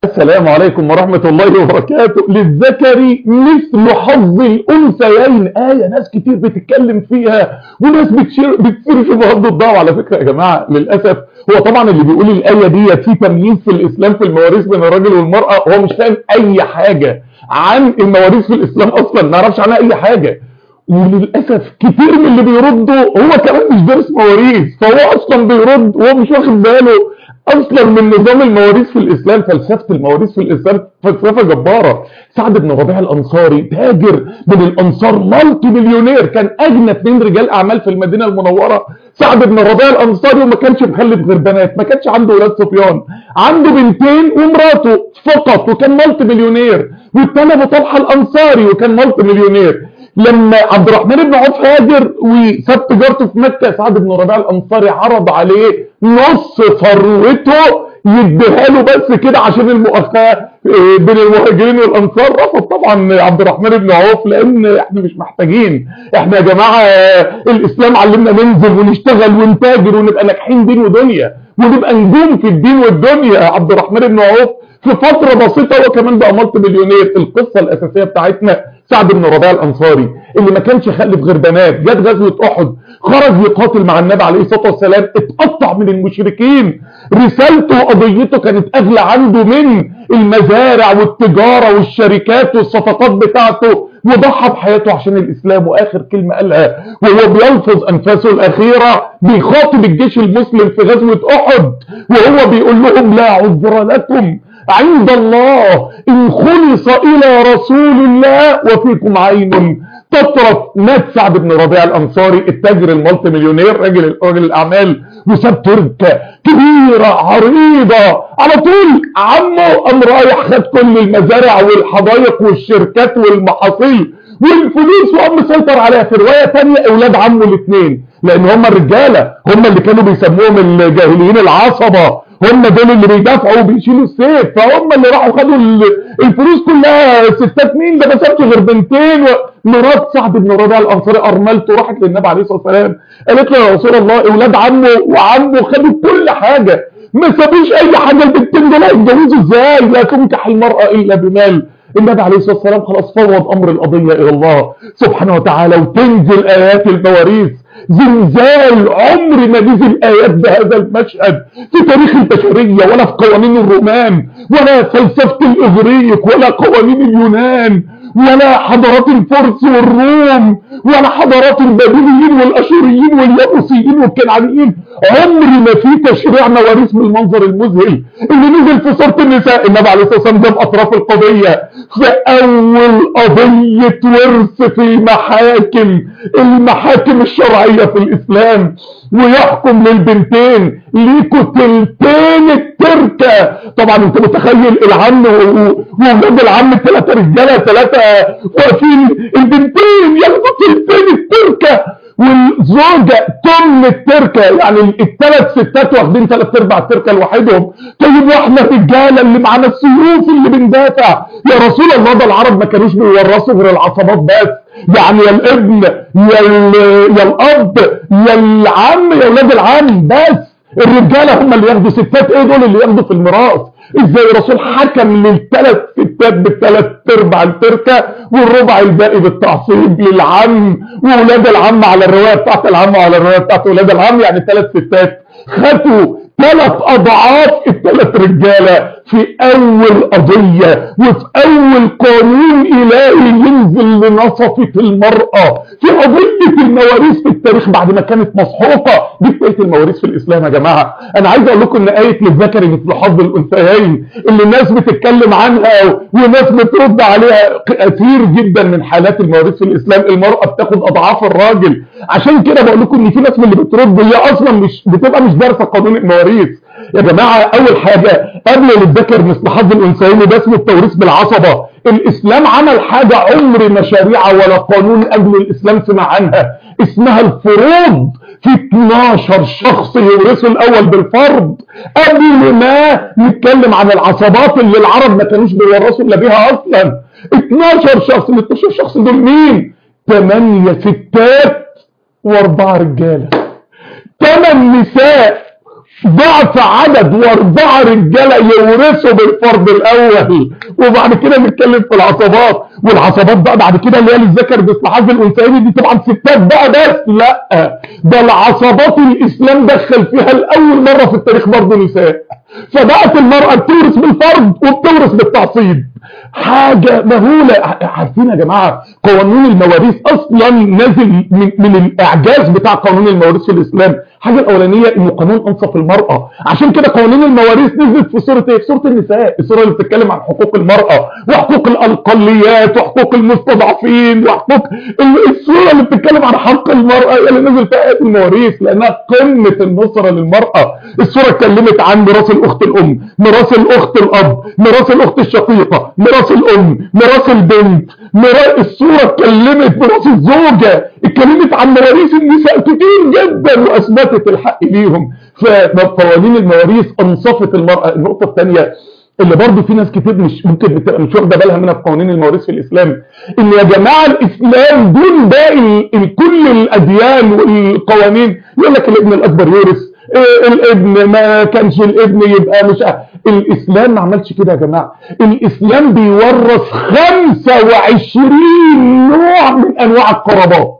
السلام عليكم ورحمة الله وبركاته للذكر مثل حظ الأنثيين آية ناس كتير بتتكلم فيها وناس بتشير بتصير في مهد الضوء على فكرة يا جماعة للأسف هو طبعا اللي بيقول الآية دي في تمييز في الإسلام في المواريث بين الراجل والمرأة هو مش فاهم أي حاجة عن المواريث في الإسلام أصلا ما يعرفش عنها أي حاجة وللأسف كتير من اللي بيردوا هو كمان مش دارس مواريث فهو أصلا بيرد وهو مش واخد باله اصلا من نظام المواريث في الاسلام فلسفه المواريث في الاسلام فلسفه جباره سعد بن ربيع الانصاري تاجر من الانصار مالتي مليونير كان اغنى اثنين رجال اعمال في المدينه المنوره سعد بن ربيع الانصاري وما كانش مخلف غير بنات ما كانش عنده ولاد صبيان عنده بنتين ومراته فقط وكان مالتي مليونير والتاني ابو طلحه الانصاري وكان مالتي مليونير لما عبد الرحمن بن عوف هاجر وساب تجارته في مكه سعد بن ربيع الانصاري عرض عليه نص ثروته يديها له بس كده عشان المؤاخاه بين المهاجرين والانصار رفض طبعا عبد الرحمن بن عوف لان احنا مش محتاجين احنا يا جماعه الاسلام علمنا ننزل ونشتغل ونتاجر ونبقى ناجحين دين ودنيا ونبقى نجوم في الدين والدنيا عبد الرحمن بن عوف في فترة بسيطة هو كمان بقى مالتي مليونير القصة الأساسية بتاعتنا سعد بن ربيع الأنصاري اللي ما كانش خلف غير بنات جت غزوة أحد خرج يقاتل مع النبي عليه الصلاة والسلام اتقطع من المشركين رسالته وقضيته كانت أغلى عنده من المزارع والتجارة والشركات والصفقات بتاعته وضحى بحياته عشان الإسلام وآخر كلمة قالها وهو بيلفظ أنفاسه الأخيرة بيخاطب الجيش المسلم في غزوة أحد وهو بيقول لهم لا عذر لكم عند الله إن خلص إلى رسول الله وفيكم عين تطرف مات سعد بن ربيع الأنصاري التاجر المالتي مليونير راجل راجل الأعمال وساب تركة كبيرة عريضة على طول عمه قام رايح خد كل المزارع والحدائق والشركات والمحاصيل والفلوس وقام مسيطر عليها في رواية تانية اولاد عمه الاثنين لان هم الرجالة هم اللي كانوا بيسموهم الجاهليين العصبة هم دول اللي بيدافعوا وبيشيلوا السيف فهم اللي راحوا خدوا الفلوس كلها ستات مين ده ما سابش غير بنتين مرات سعد بن ربيع الانصاري ارملته راحت للنبي عليه الصلاه والسلام قالت له يا رسول الله اولاد عمه وعمه خدوا كل حاجه ما سابوش اي حاجه البنتين دول هيتجوزوا ازاي لا تنكح المراه الا بمال النبي عليه الصلاه والسلام خلاص فوض امر القضيه الى الله سبحانه وتعالى وتنزل ايات المواريث زلزال عمر ما نزل آيات بهذا المشهد في تاريخ البشرية ولا في قوانين الرومان ولا فلسفة الإغريق ولا قوانين اليونان ولا حضارات الفرس والروم ولا حضارات البابليين والاشوريين واليابوسيين والكنعانيين عمر ما في تشريع مواريث بالمنظر المذهل اللي نزل في سوره النساء النبي عليه الصلاه والسلام جاب اطراف القضيه في اول قضيه ورث في محاكم المحاكم الشرعيه في الاسلام ويحكم للبنتين ليكوا تلتين التركه طبعا انت متخيل العم وولاد العم ثلاثه رجاله ثلاثه واقفين البنتين ياخدوا تلتين التركه والزوجة تم التركة يعني الثلاث ستات واخدين ثلاث ارباع التركة لوحدهم طيب واحنا الرجالة اللي معانا السيوف اللي بندافع يا رسول الله ده العرب ما كانوش بيورثوا غير العصابات بس يعني يا الابن يا, يا الاب يا العم يا ولاد العم بس الرجالة هم اللي ياخدوا ستات ايه دول اللي ياخدوا في الميراث ازاي الرسول حكم للثلاث ستات بالثلاث ارباع التركه والربع الباقي بالتعصيب للعم وولاد العم على الروايه بتاعت العم وعلى الروايه بتاعت ولاد العم يعني ثلاث ستات خدوا ثلاث اضعاف الثلاث رجاله في اول قضيه وفي اول قانون الهي ينزل لنصفه المراه في قضيه المواريث في التاريخ بعد ما كانت مسحوقه دي بقيه المواريث في الاسلام يا جماعه انا عايز اقول لكم ان ايه للذكر مثل حظ الانثيين اللي الناس بتتكلم عنها وناس بترد عليها كثير جدا من حالات المواريث في الاسلام المراه بتاخد اضعاف الراجل عشان كده بقول لكم ان في ناس من اللي بترد هي اصلا مش بتبقى مش دارسه قانون المواريث يا جماعة اول حاجة قبل للذكر مثل حظ الانثيين ده اسمه التوريث بالعصبة الاسلام عمل حاجة عمر ما شريعة ولا قانون قبل الاسلام سمع عنها اسمها الفروض في 12 شخص يورثوا الاول بالفرض قبل ما نتكلم عن العصبات اللي العرب ما كانوش بيورثوا الا بيها اصلا 12 شخص ال 12 شخص دول مين 8 ستات واربعة رجالة 8 نساء ضعف عدد واربعة رجالة يورثوا بالفرض الاول وبعد كده نتكلم في العصبات والعصبات بقى بعد كده اللي هي للذكر مثل حظ الانثيين دي طبعا ستات بقى بس لا ده العصبات الاسلام دخل فيها لاول مرة في التاريخ برضه نساء فبقت المرأة بتورث بالفرض وبتورث بالتعصيب حاجة مهولة عارفين يا جماعة قوانين المواريث اصلا نازل من, من الاعجاز بتاع قانون المواريث في الاسلام حاجة الاولانية انه قانون انصف المرأة عشان كده قوانين المواريث نزلت في سورة ايه في سورة النساء السورة اللي بتتكلم عن حقوق المرأة وحقوق الاقليات وحقوق المستضعفين وحقوق السورة اللي بتتكلم عن حق المرأة هي اللي نزل فيها آيات المواريث لانها قمة النصرة للمرأة السورة اتكلمت عن ميراث الاخت الام ميراث الاخت الاب ميراث الاخت الشقيقة ميراث الام ميراث البنت ميراث السورة اتكلمت ميراث الزوجة اتكلمت عن مواريث النساء كتير جدا واثبتت الحق ليهم فقوانين المواريث انصفت المرأة النقطة الثانية اللي برضه في ناس كتير مش ممكن بتبقى مش واخده بالها منها في قوانين المواريث في الاسلام ان يا جماعه الاسلام دون باقي كل الاديان والقوانين يقول لك الابن الاكبر يورث الابن ما كانش الابن يبقى مش الاسلام ما عملش كده يا جماعه الاسلام بيورث 25 نوع من انواع القرابات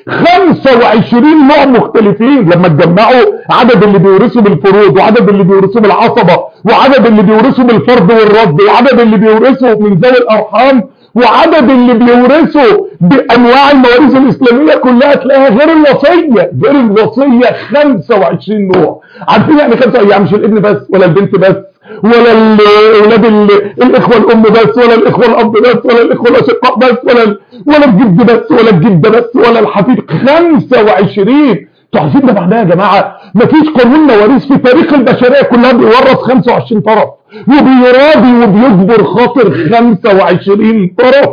25 نوع مختلفين لما اتجمعوا عدد اللي بيورثوا بالفروض وعدد اللي بيورثوا بالعصبة وعدد اللي بيورثوا بالفرض والرد وعدد اللي بيورثوا من ذوي الارحام وعدد اللي بيورثوا بانواع المواريث الاسلاميه كلها تلاقيها غير الوصيه غير الوصيه 25 نوع عارفين يعني 25 يعني مش الابن بس ولا البنت بس ولا اولاد الاخوه الام بس ولا الاخوه الاب بس ولا الاخوه الاشقاء بس ولا ولا الجد بس ولا الجده بس ولا الحفيد 25 تعرفين ده معناه يا جماعه مفيش قانون مواريث في تاريخ البشريه كلها بيورث 25 طرف وبيراضي وبيجبر خاطر 25 طرف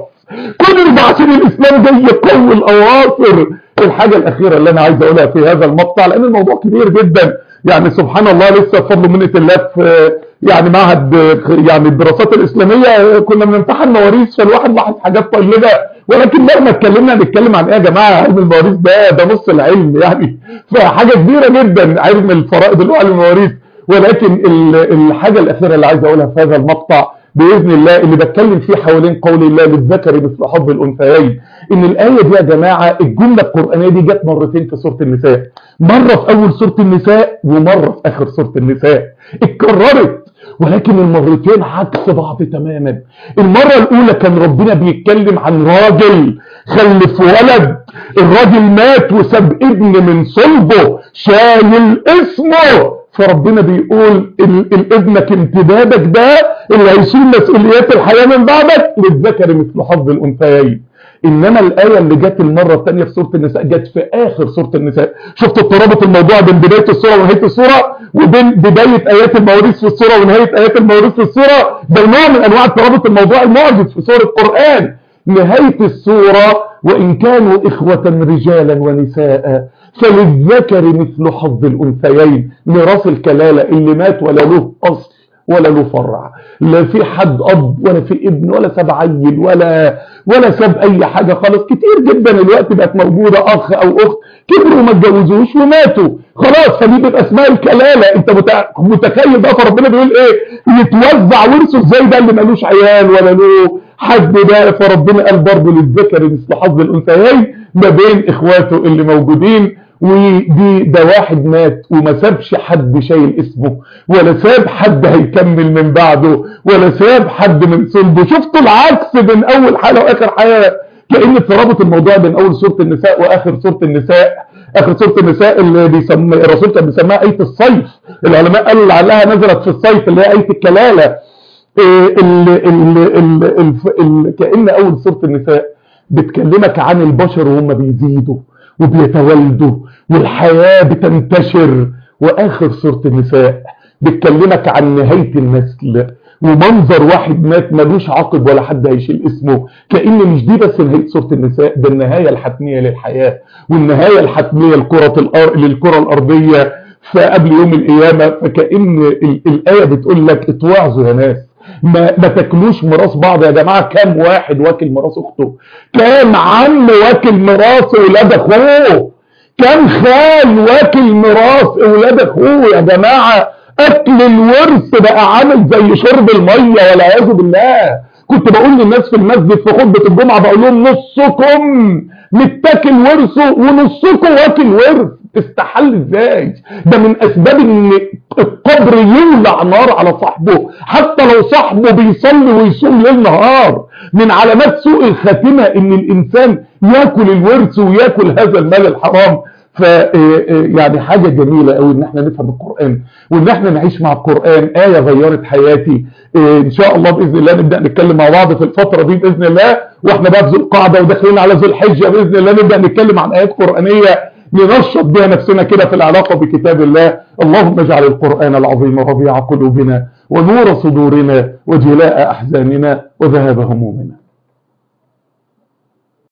كل ده عشان الاسلام جاي يقوي الاواصر الحاجه الاخيره اللي انا عايز اقولها في هذا المقطع لان الموضوع كبير جدا يعني سبحان الله لسه بفضل منه الله في يعني معهد يعني الدراسات الاسلاميه كنا بنمتحن مواريث فالواحد لاحظ حاجات طيبه ولكن لما اتكلمنا نتكلم عن ايه يا جماعه علم المواريث ده ده نص العلم يعني فحاجه كبيره جدا علم الفرائض اللي هو علم المواريث ولكن الحاجه الاخيره اللي عايز اقولها في هذا المقطع باذن الله اللي بتكلم فيه حوالين قول الله للذكر مثل حظ الانثيين ان الايه دي يا جماعه الجمله القرانيه دي جت مرتين في سوره النساء مره في اول سوره النساء ومره في اخر سوره النساء اتكررت ولكن المرتين عكس بعض تماما المرة الاولى كان ربنا بيتكلم عن راجل خلف ولد الراجل مات وساب ابن من صلبه شايل اسمه فربنا بيقول ابنك امتدادك ده اللي هيشيل مسؤوليات الحياة من بعدك للذكر مثل حظ الانثيين انما الايه اللي جت المره الثانيه في سوره النساء جت في اخر سوره النساء شفت الترابط الموضوع بين بدايه السوره ونهايه السوره وبين بدايه ايات المواريث في السوره ونهايه ايات المواريث في السوره ده نوع من انواع الترابط الموضوع المعجز في سوره القران نهايه السوره وان كانوا اخوه رجالا ونساء فللذكر مثل حظ الانثيين ميراث الكلاله اللي مات ولا له اصل ولا له فرع لا في حد اب ولا في ابن ولا ساب عيل ولا ولا ساب اي حاجه خالص كتير جدا الوقت بقت موجوده اخ او اخت كبروا وما اتجوزوش وماتوا خلاص فدي بتبقى اسمها الكلاله انت متخيل بقى فربنا بيقول ايه يتوزع ورثه ازاي ده اللي ملوش عيال ولا له حد ده فربنا قال برضه للذكر مثل حظ الانثيين ما بين اخواته اللي موجودين ودي ده واحد مات وما سابش حد شايل اسمه ولا ساب حد هيكمل من بعده ولا ساب حد من صلبه شفتوا العكس بين اول حاله واخر حياه كأن ترابط الموضوع بين اول سوره النساء واخر سوره النساء اخر سوره النساء اللي بيسمى الرسول كان بيسميها ايه الصيف العلماء قالوا لعلها نزلت في الصيف اللي هي ايه الكلاله ال ال ال ال ال كأن اول سوره النساء بتكلمك عن البشر وهم بيزيدوا وبيتولدوا والحياة بتنتشر واخر سورة النساء بتكلمك عن نهاية النسل ومنظر واحد مات ملوش عقب ولا حد هيشيل اسمه كأن مش دي بس نهاية سورة النساء ده النهاية الحتمية للحياة والنهاية الحتمية للكرة الأر... للكرة الأرضية فقبل يوم القيامة فكأن ال... الآية بتقول لك اتوعظوا يا ناس ما, ما تاكلوش ميراث بعض يا جماعة كام واحد واكل ميراث اخته كام عم واكل ميراث ولاد اخوه كان خال واكل ميراث اولاد اخوه يا جماعه اكل الورث بقى عامل زي شرب الميه والعياذ بالله كنت بقول للناس في المسجد في خطبه الجمعه بقول لهم نصكم متاكل ورثه ونصكم واكل ورث استحل ازاي ده من اسباب ان القبر يولع نار على صاحبه حتى لو صاحبه بيصلي ويصوم ليل نهار من علامات سوء الخاتمه ان الانسان ياكل الورث وياكل هذا المال الحرام ف يعني حاجة جميلة قوي ان احنا نفهم القرآن وان احنا نعيش مع القرآن آية غيرت حياتي ان شاء الله بإذن الله نبدأ نتكلم مع بعض في الفترة دي بإذن الله واحنا بقى في ذو القعدة وداخلين على ذو الحجة بإذن الله نبدأ نتكلم عن آيات قرآنية ننشط بها نفسنا كده في العلاقة بكتاب الله اللهم اجعل القرآن العظيم ربيع قلوبنا ونور صدورنا وجلاء أحزاننا وذهاب همومنا